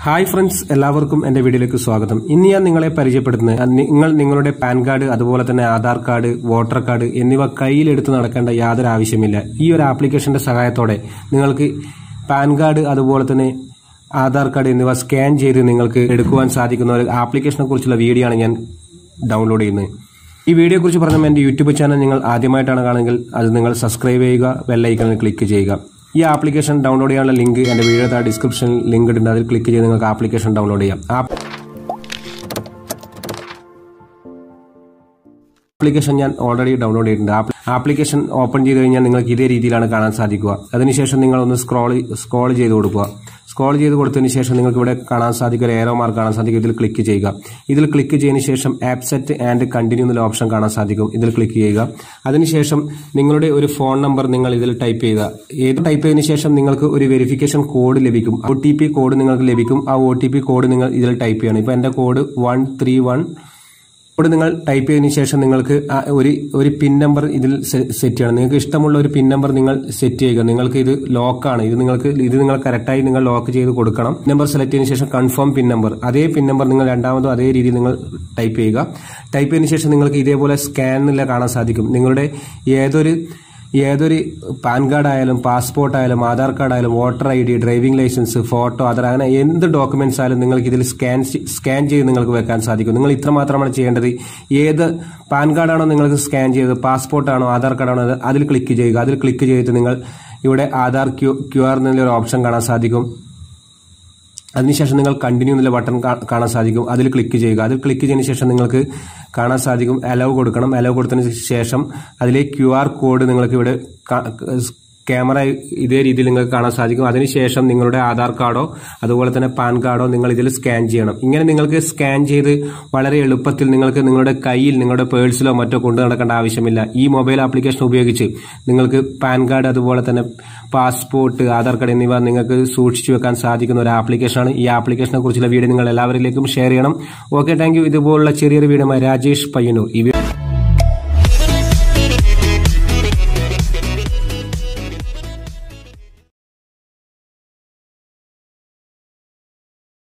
hi friends എല്ലാവർക്കും എന്റെ വീഡിയോയിലേക്ക് സ്വാഗതം ഇന്ന് ഞാൻ നിങ്ങളെ പരിചയപ്പെടുത്തുന്നത് അഹ് നിങ്ങൾ നിങ്ങളുടെ പാൻ കാർഡ് അതുപോലെ തന്നെ ആധാർ കാർഡ് വോട്ടർ കാർഡ് എന്നിവ കയ്യിലെടുത്ത് നടക്കേണ്ട യാതൊരു ആവശ്യമില്ല ഈ ഒരു ആപ്ലിക്കേഷന്റെ സഹായത്തോടെ നിങ്ങൾക്ക് പാൻ കാർഡ് അതുപോലെ തന്നെ ആധാർ കാർഡ് എന്നിവ സ്കാൻ ചെയ്ത് നിങ്ങൾക്ക് എടുക്കുവാൻ സാധിക്കുന്ന ഒരു ആപ്ലിക്കേഷനെ കുറിച്ചുള്ള വീഡിയോ ആണ് ഞാൻ ഡൗൺലോഡ് ചെയ്യുന്നത് ഈ വീഡിയോ കുറിച്ച് പറഞ്ഞ എന്റെ യൂട്യൂബ് ചാനൽ നിങ്ങൾ ആദ്യമായിട്ടാണ് കാണുമെങ്കിൽ അത് നിങ്ങൾ സബ്സ്ക്രൈബ് ചെയ്യുക ബെല്ലൈക്കണിൽ ക്ലിക്ക് ചെയ്യുക ഈ ആപ്ലിക്കേഷൻ ഡൗൺലോഡ് ചെയ്യാനുള്ള ലിങ്ക് എന്റെ വീഡിയോ താഴെ ഡിസ്ക്രിപ്ഷനിൽ ലിങ്ക് ഇടുന്നുണ്ട് അതിൽ ക്ലിക്ക് ചെയ്ത് നിങ്ങൾക്ക് ആപ്ലിക്കേഷൻ ഡൗൺലോഡ് ചെയ്യാം ആ ആപ്ലിക്കേഷൻ ഞാൻ ഓൾറെഡി ഡൗൺലോഡ് ചെയ്തിട്ടുണ്ട് ആപ്ലി- ആപ്ലിക്കേഷൻ ഓപ്പൺ ചെയ്ത് കഴിഞ്ഞാൽ നിങ്ങൾക്ക് ഇതേ രീതിയിലാണ് കാണാൻ സാധിക്കുക അതിനുശേഷം നിങ്ങൾ ഒന്ന് സ്ക്രോൾ സ്ക്രോൾ ചെയ്ത് കൊടുക്കുക സ്ക്രോൾ ചെയ്ത് കൊടുത്തതിന് ശേഷം നിങ്ങൾക്ക് ഇവിടെ കാണാൻ സാധിക്കും ഒരു ഏറോ മാർക്ക് കാണാൻ സാധിക്കും ഇതിൽ ക്ലിക്ക് ചെയ്യുക ഇതിൽ ക്ലിക്ക് ചെയ്തതിന് ശേഷം ആപ്പ് സെറ്റ് ആൻഡ് കണ്ടിന്യൂ എന്നുള്ള ഓപ്ഷൻ കാണാൻ സാധിക്കും ഇതിൽ ക്ലിക്ക് ചെയ്യുക അതിനുശേഷം നിങ്ങളുടെ ഒരു ഫോൺ നമ്പർ നിങ്ങൾ ഇതിൽ ടൈപ്പ് ചെയ്യുക ഏത് ടൈപ്പ് ചെയ്തതിന് ശേഷം നിങ്ങൾക്ക് ഒരു വെരിഫിക്കേഷൻ കോഡ് ലഭിക്കും ഒ ടി പി കോഡ് നിങ്ങൾക്ക് ലഭിക്കും ആ ഒ ടി പി കോഡ് നിങ്ങൾ ഇതിൽ ടൈപ്പ് ചെയ്യണം ഇപ്പൊ എന്റെ കോഡ് വൺ ത്രീ വൺ ഇവിടെ നിങ്ങൾ ടൈപ്പ് ചെയ്തതിനു ശേഷം നിങ്ങൾക്ക് ആ ഒരു ഒരു പിൻ നമ്പർ ഇതിൽ സെ- സെറ്റ് ചെയ്യണം നിങ്ങൾക്ക് ഇഷ്ടമുള്ള ഒരു പിൻ നമ്പർ നിങ്ങൾ സെറ്റ് ചെയ്യുക നിങ്ങൾക്ക് ഇത് ലോക്കാണ് ഇത് നിങ്ങൾക്ക് ഇത് നിങ്ങൾ കറക്റ്റായി നിങ്ങൾ ലോക്ക് ചെയ്ത് കൊടുക്കണം നമ്പർ സെലക്ട് ചെയ്തതിനു ശേഷം കൺഫേം പിൻ നമ്പർ അതേ പിൻ നമ്പർ നിങ്ങൾ രണ്ടാമതും അതേ രീതിയിൽ നിങ്ങൾ ടൈപ്പ് ചെയ്യുക ടൈപ്പ് ചെയ്തതിനു ശേഷം നിങ്ങൾക്ക് ഇതേപോലെ സ്കാനിൽ കാണാൻ സാധിക്കും നിങ്ങളുടെ ഏതൊരു ഏതൊരു പാൻ കാർഡ് ആയാലും പാസ്പോർട്ട് ആയാലും ആധാർ കാർഡ് ആയാലും voter I D driving licence photo Aadhaar അങ്ങനെ എന്ത് ഡോക്യുമെന്റ്സ് ആയാലും നിങ്ങൾക്ക് ഇതിൽ സ്കാൻ സ്കാൻ ചെയ്ത് നിങ്ങൾക്ക് വെക്കാൻ സാധിക്കും നിങ്ങൾ ഇത്ര മാത്രമാണ് ചെയ്യേണ്ടത് ഏത് പാൻ കാർഡാണോ നിങ്ങൾക്ക് സ്കാൻ ചെയ്തത് പാസ്പോർട്ടാണോ ആധാർ കാർഡാണോ അത് അതിൽ ക്ലിക്ക് ചെയ്യുക അതിൽ ക്ലിക്ക് ചെയ്തിട്ട് നിങ്ങൾ ഇവിടെ ആധാർ ക്യു ക്യു ആർ എന്നുള്ള ഓപ്ഷൻ കാണാൻ സാധിക്കും അതിനുശേഷം നിങ്ങൾ കണ്ടിന്യൂ എന്നുള്ള ബട്ടൺ കാ- കാണാൻ സാധിക്കും അതിൽ ക്ലിക്ക് ചെയ്യുക അതിൽ ക്ലിക്ക് ചെയ്തതിനു ശേഷം നിങ്ങൾക്ക് കാണാൻ സാധിക്കും അലോ കൊടുക്കണം അലോ കൊടുത്തതിന് ശേഷം അതിലെ ക്യു ആർ കോഡ് നിങ്ങൾക്ക് ഇവിടെ കാ- ക്യാമറ ഇതേ രീതിയിൽ നിങ്ങൾക്ക് കാണാൻ സാധിക്കും അതിനുശേഷം നിങ്ങളുടെ ആധാർ കാർഡോ അതുപോലെ തന്നെ പാൻ കാർഡോ നിങ്ങൾ ഇതിൽ സ്കാൻ ചെയ്യണം ഇങ്ങനെ നിങ്ങൾക്ക് സ്കാൻ ചെയ്ത് വളരെ എളുപ്പത്തിൽ നിങ്ങൾക്ക് നിങ്ങളുടെ കയ്യിൽ നിങ്ങളുടെ പേഴ്സിലോ മറ്റോ കൊണ്ടു നടക്കേണ്ട ആവശ്യമില്ല ഈ മൊബൈൽ ആപ്ലിക്കേഷൻ ഉപയോഗിച്ച് നിങ്ങൾക്ക് പാൻ കാർഡ് അതുപോലെ തന്നെ പാസ്പോർട്ട് ആധാർ കാർഡ് എന്നിവ നിങ്ങൾക്ക് സൂക്ഷിച്ചു വെക്കാൻ സാധിക്കുന്ന ഒരു ആപ്ലിക്കേഷനാണ് ഈ ആപ്ലിക്കേഷനെ കുറിച്ചുള്ള വീഡിയോ നിങ്ങൾ എല്ലാവരിലേക്കും ഷെയർ ചെയ്യണം ഓക്കെ താങ്ക് യു ഇതുപോലുള്ള ചെറിയൊരു വീഡിയോ രാജേഷ് പയ്യന്നൂർ ഈ വീഡിയോ